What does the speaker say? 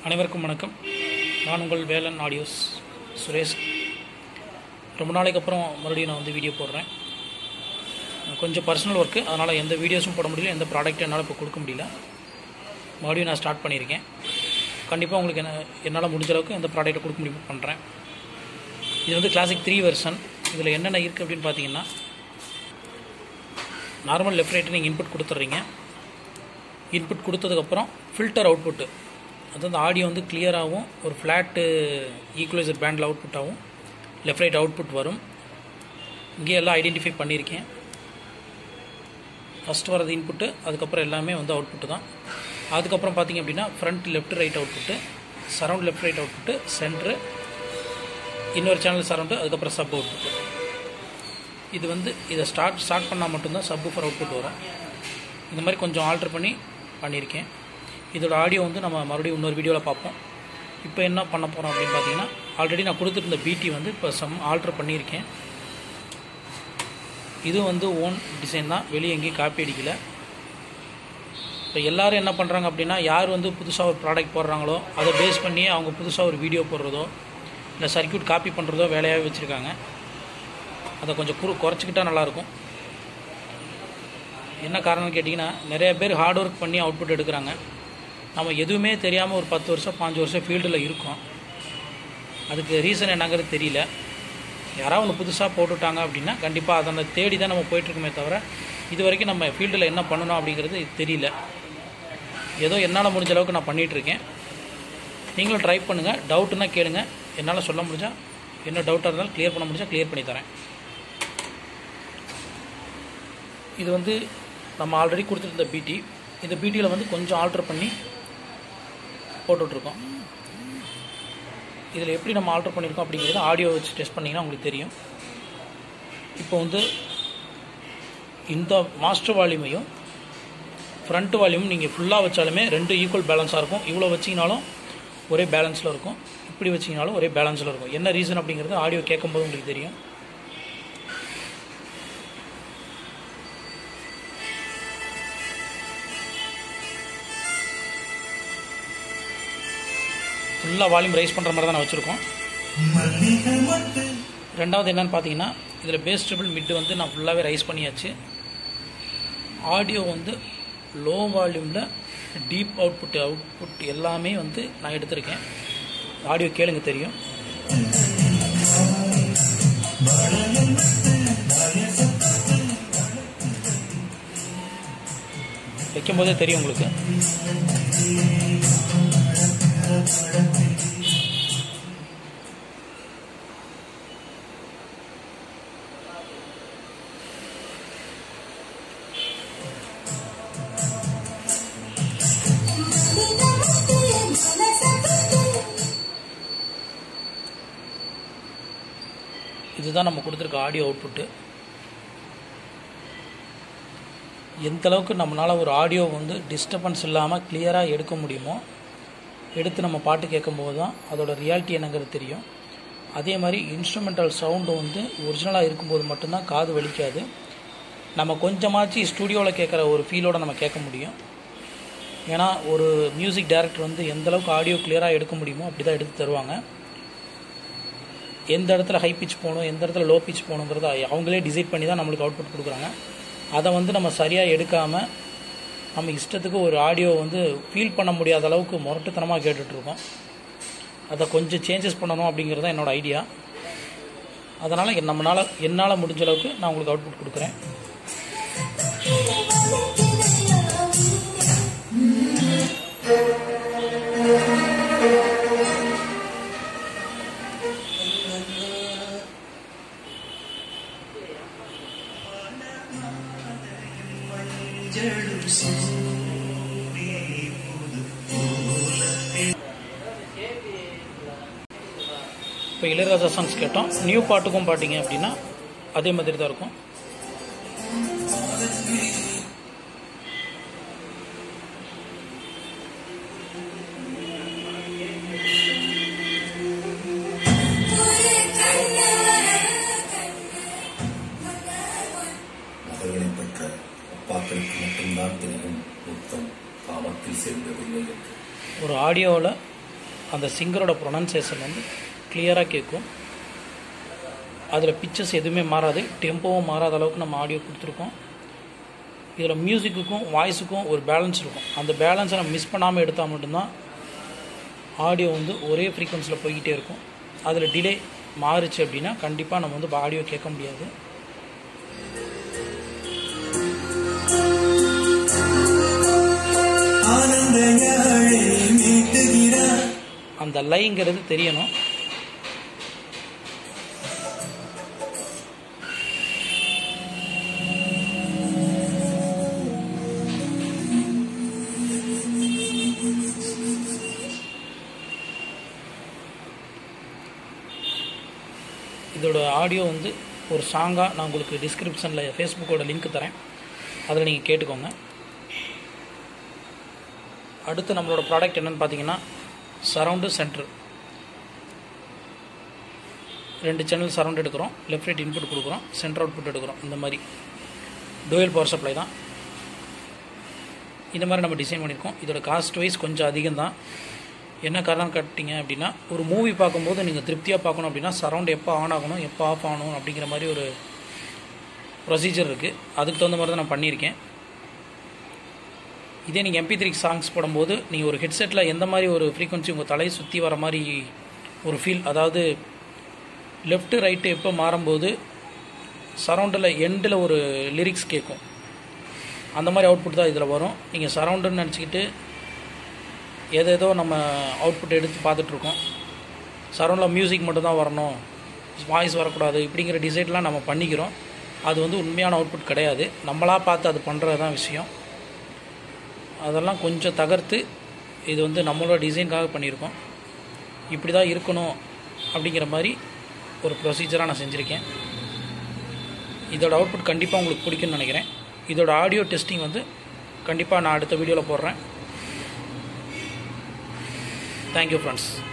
அனைவருக்கும் வணக்கம் நான் உங்கள் வேலன் ஆடியோஸ் சுரேஷ் ரொம்ப நாளைக்கு அப்புறம் மறுபடியும் நான் வந்து வீடியோ போடுறேன் கொஞ்சம் பர்சனல் ஒர்க்கு அதனால் எந்த வீடியோஸும் போட முடியல எந்த ப்ராடக்ட் என்னால் இப்போ கொடுக்க முடியல மறுபடியும் நான் ஸ்டார்ட் பண்ணியிருக்கேன் கண்டிப்பாக உங்களுக்கு என்ன என்னால் முடிஞ்ச அளவுக்கு எந்த ப்ராடக்ட்டை கொடுக்க முடியும் பண்ணுறேன் இது வந்து கிளாசிக் த்ரீ வெர்ஷன் இதில் என்னென்ன இருக்குது அப்படின்னு பார்த்தீங்கன்னா நார்மல் லெஃப்ட் ரைட்டு நீங்கள் இன்புட் கொடுத்துட்றீங்க இன்புட் கொடுத்ததுக்கப்புறம் ஃபில்டர் அவுட்புட்டு அது வந்து ஆடியோ வந்து கிளியராகவும் ஒரு ஃப்ளாட்டு ஈக்குவலைசர் பேண்டில் அவுட்புட்டாகவும் லெஃப்ட் ரைட் அவுட்புட் வரும் இங்கே எல்லாம் ஐடென்டிஃபை பண்ணியிருக்கேன் ஃபஸ்ட் வரது இன்புட்டு அதுக்கப்புறம் எல்லாமே வந்து அவுட்புட்டு தான் அதுக்கப்புறம் பார்த்தீங்க அப்படின்னா front left right output surround left right output centre இன்னொரு சேனல் சரவுண்டு அதுக்கப்புறம் சப் அவுட்புட்டு இது வந்து இதை ஸ்டார்ட் ஸ்டார்ட் பண்ணால் மட்டும்தான் சப் ஃபார் அவுட்புட் வரும் இந்த மாதிரி கொஞ்சம் ஆல்ட்ரு பண்ணி பண்ணியிருக்கேன் இதோட ஆடியோ வந்து நம்ம மறுபடியும் இன்னொரு வீடியோவில் பார்ப்போம் இப்போ என்ன பண்ண போகிறோம் அப்படின்னு பார்த்தீங்கன்னா ஆல்ரெடி நான் கொடுத்துருந்த பிடி வந்து இப்போ சம் ஆல்ட்ரு பண்ணியிருக்கேன் இது வந்து ஓன் டிசைன் தான் வெளியே எங்கேயும் காப்பி அடிக்கல இப்போ எல்லோரும் என்ன பண்ணுறாங்க அப்படின்னா யார் வந்து புதுசாக ஒரு ப்ராடக்ட் போடுறாங்களோ அதை பேஸ் பண்ணி அவங்க புதுசாக ஒரு வீடியோ போடுறதோ இல்லை சர்க்கியூட் காப்பி பண்ணுறதோ வேலையாகவே வச்சுருக்காங்க அதை கொஞ்சம் குறு குறைச்சிக்கிட்டால் நல்லாயிருக்கும் என்ன காரணம்னு கேட்டிங்கன்னா நிறைய பேர் ஹார்ட் ஒர்க் பண்ணி அவுட்புட் எடுக்கிறாங்க நம்ம எதுவுமே தெரியாமல் ஒரு பத்து வருஷம் பாஞ்சு வருஷம் ஃபீல்டில் இருக்கோம் அதுக்கு ரீசன் என்னங்கிறது தெரியல யாராவது ஒன்று புதுசாக போட்டுட்டாங்க அப்படின்னா கண்டிப்பாக அதை தேடி தான் நம்ம போயிட்டுருக்கோமே தவிர இது வரைக்கும் நம்ம ஃபீல்டில் என்ன பண்ணணும் அப்படிங்கிறது தெரியல ஏதோ என்னால் முடிஞ்ச அளவுக்கு நான் பண்ணிகிட்ருக்கேன் நீங்களும் ட்ரை பண்ணுங்கள் டவுட்டுன்னா கேளுங்க என்னால் சொல்ல முடிஞ்சால் என்ன டவுட்டாக இருந்தாலும் க்ளியர் பண்ண முடிஞ்சால் க்ளியர் பண்ணி தரேன் இது வந்து நம்ம ஆல்ரெடி கொடுத்துருந்த பிடி இந்த பிடியில் வந்து கொஞ்சம் ஆல்ட்ரு பண்ணி போட்டுட்ருக்கோம் இதில் எப்படி நம்ம ஆல்ட்ரு பண்ணியிருக்கோம் அப்படிங்கிறது ஆடியோ வச்சு டெஸ்ட் பண்ணிங்கன்னா உங்களுக்கு தெரியும் இப்போ வந்து இந்த மாஸ்டர் வால்யூமையும் ஃப்ரண்ட் வால்யூம் நீங்கள் ஃபுல்லாக வச்சாலுமே ரெண்டு ஈக்குவல் பேலன்ஸாக இருக்கும் இவ்வளோ வச்சிங்கனாலும் ஒரே பேலன்ஸில் இருக்கும் இப்படி வச்சிங்கனாலும் ஒரே பேலன்ஸில் இருக்கும் என்ன ரீசன் அப்படிங்கிறது ஆடியோ கேட்கும்போது உங்களுக்கு தெரியும் ஃபுல்லாக வால்யூம் ரைஸ் பண்ணுற மாதிரி தான் நான் வச்சுருக்கோம் ரெண்டாவது என்னென்னு பார்த்தீங்கன்னா இதில் பேஸ் ட்ரிபிள் மிட்டு வந்து நான் ஃபுல்லாகவே ரைஸ் பண்ணியாச்சு ஆடியோ வந்து லோ வால்யூமில் டீப் அவுட்புட் அவுட்புட் எல்லாமே வந்து நான் எடுத்திருக்கேன் ஆடியோ கேளுங்க தெரியும் வைக்கும் போதே தெரியும் உங்களுக்கு இதுதான் நம்ம கொடுத்துருக்க ஆடியோ அவுட்புட்டு எந்த அளவுக்கு நம்மளால் ஒரு ஆடியோ வந்து டிஸ்டர்பன்ஸ் இல்லாமல் கிளியராக எடுக்க முடியுமோ எடுத்து நம்ம பாட்டு கேட்கும்போது தான் அதோட ரியாலிட்டி என்னங்கிறது தெரியும் அதே மாதிரி இன்ஸ்ட்ருமெண்டல் சவுண்டு வந்து ஒரிஜினலாக இருக்கும்போது மட்டும்தான் காது வலிக்காது நம்ம கொஞ்சமாச்சு ஸ்டூடியோவில் கேட்குற ஒரு ஃபீலோடு நம்ம கேட்க முடியும் ஏன்னா ஒரு மியூசிக் டைரக்டர் வந்து எந்த அளவுக்கு ஆடியோ கிளியராக எடுக்க முடியுமோ அப்படி தான் எடுத்து தருவாங்க எந்த இடத்துல ஹை பிச் போகணும் எந்த இடத்துல லோ பிச் போகணுங்கிறத அவங்களே டிசைட் பண்ணி தான் நம்மளுக்கு அவுட்புட் கொடுக்குறாங்க அதை வந்து நம்ம சரியாக எடுக்காமல் நம்ம இஷ்டத்துக்கு ஒரு ஆடியோ வந்து ஃபீல் பண்ண முடியாத அளவுக்கு முரட்டுத்தனமாக கேட்டுட்ருக்கோம் அதை கொஞ்சம் சேஞ்சஸ் பண்ணணும் அப்படிங்கிறது தான் என்னோடய ஐடியா அதனால் நம்மளால் என்னால் முடிஞ்ச அளவுக்கு நான் உங்களுக்கு அவுட்புட் கொடுக்குறேன் இப்போ இளையராஜா சாங்ஸ் கேட்டோம் நியூ பாட்டுக்கும் பாட்டிங்க அப்படின்னா அதே மாதிரி தான் இருக்கும் மகள்களை பெற்ற அப்பாக்களுக்கு மட்டும்தான் தெரியும் முத்தம் காமத்தில் சேர்ந்ததில்லை என்று ஒரு ஆடியோவில் அந்த சிங்கரோட ப்ரொனன்சியேஷன் வந்து கிளியராக கேட்கும் அதில் பிக்சர்ஸ் எதுவுமே மாறாது டெம்போவும் மாறாத அளவுக்கு நம்ம ஆடியோ கொடுத்துருக்கோம் இதில் மியூசிக்குக்கும் வாய்ஸுக்கும் ஒரு பேலன்ஸ் இருக்கும் அந்த பேலன்ஸை நம்ம மிஸ் பண்ணாமல் எடுத்தால் மட்டும்தான் ஆடியோ வந்து ஒரே ஃப்ரீக்வன்சியில் போய்கிட்டே இருக்கும் அதில் டிலே மாறுச்சு அப்படின்னா கண்டிப்பாக நம்ம வந்து ஆடியோ கேட்க முடியாது ஆனந்த யாழை மீட்டுகிறார் அந்த லைங்கிறது தெரியணும் இதோட ஆடியோ வந்து ஒரு சாங்காக நான் உங்களுக்கு டிஸ்கிரிப்ஷனில் ஃபேஸ்புக்கோட லிங்க் தரேன் அதில் நீங்கள் கேட்டுக்கோங்க அடுத்து நம்மளோட ப்ராடக்ட் என்னென்னு பார்த்தீங்கன்னா சரவுண்டு சென்ட்ரு ரெண்டு சேனல் சரவுண்ட் எடுக்கிறோம் லெஃப்ட் ரைட் இன்புட் கொடுக்குறோம் சென்டர் அவுட்புட் எடுக்கிறோம் இந்த மாதிரி டூயல் பவர் சப்ளை தான் இந்த மாதிரி நம்ம டிசைன் பண்ணியிருக்கோம் இதோட காஸ்ட் வைஸ் கொஞ்சம் அதிகம் தான் என்ன காரணம் கட்டிங்க அப்படின்னா ஒரு மூவி பார்க்கும்போது நீங்கள் திருப்தியாக பார்க்கணும் அப்படின்னா சரவுண்ட் எப்போ ஆன் ஆகணும் எப்போ ஆஃப் ஆகணும் அப்படிங்கிற மாதிரி ஒரு ப்ரொசீஜர் இருக்குது அதுக்கு தகுந்த மாதிரி தான் நான் பண்ணியிருக்கேன் இதே நீங்கள் எம்பி த்ரீ சாங்ஸ் போடும்போது நீங்கள் ஒரு ஹெட்செட்டில் எந்த மாதிரி ஒரு ஃப்ரீக்வன்சி உங்கள் தலையை சுற்றி வர மாதிரி ஒரு ஃபீல் அதாவது லெஃப்ட்டு ரைட்டு எப்போ மாறும்போது சரவுண்டில் எண்டில் ஒரு லிரிக்ஸ் கேட்கும் அந்த மாதிரி அவுட்புட் தான் இதில் வரும் நீங்கள் சரவுண்டுன்னு நினச்சிக்கிட்டு ஏதேதோ நம்ம அவுட்புட் எடுத்து பார்த்துட்ருக்கோம் சரௌண்டில் மியூசிக் மட்டும் தான் வரணும் வாய்ஸ் வரக்கூடாது இப்படிங்கிற டிசைட்லாம் நம்ம பண்ணிக்கிறோம் அது வந்து உண்மையான அவுட்புட் கிடையாது நம்மளாக பார்த்து அது பண்ணுறது தான் விஷயம் அதெல்லாம் கொஞ்சம் தகர்த்து இது வந்து நம்மளோட டிசைனுக்காக பண்ணியிருக்கோம் இப்படி தான் இருக்கணும் அப்படிங்கிற மாதிரி ஒரு ப்ரொசீஜராக நான் செஞ்சுருக்கேன் இதோட அவுட்புட் கண்டிப்பாக உங்களுக்கு பிடிக்கும்னு நினைக்கிறேன் இதோட ஆடியோ டெஸ்டிங் வந்து கண்டிப்பாக நான் அடுத்த வீடியோவில் போடுறேன் தேங்க்யூ ஃப்ரெண்ட்ஸ்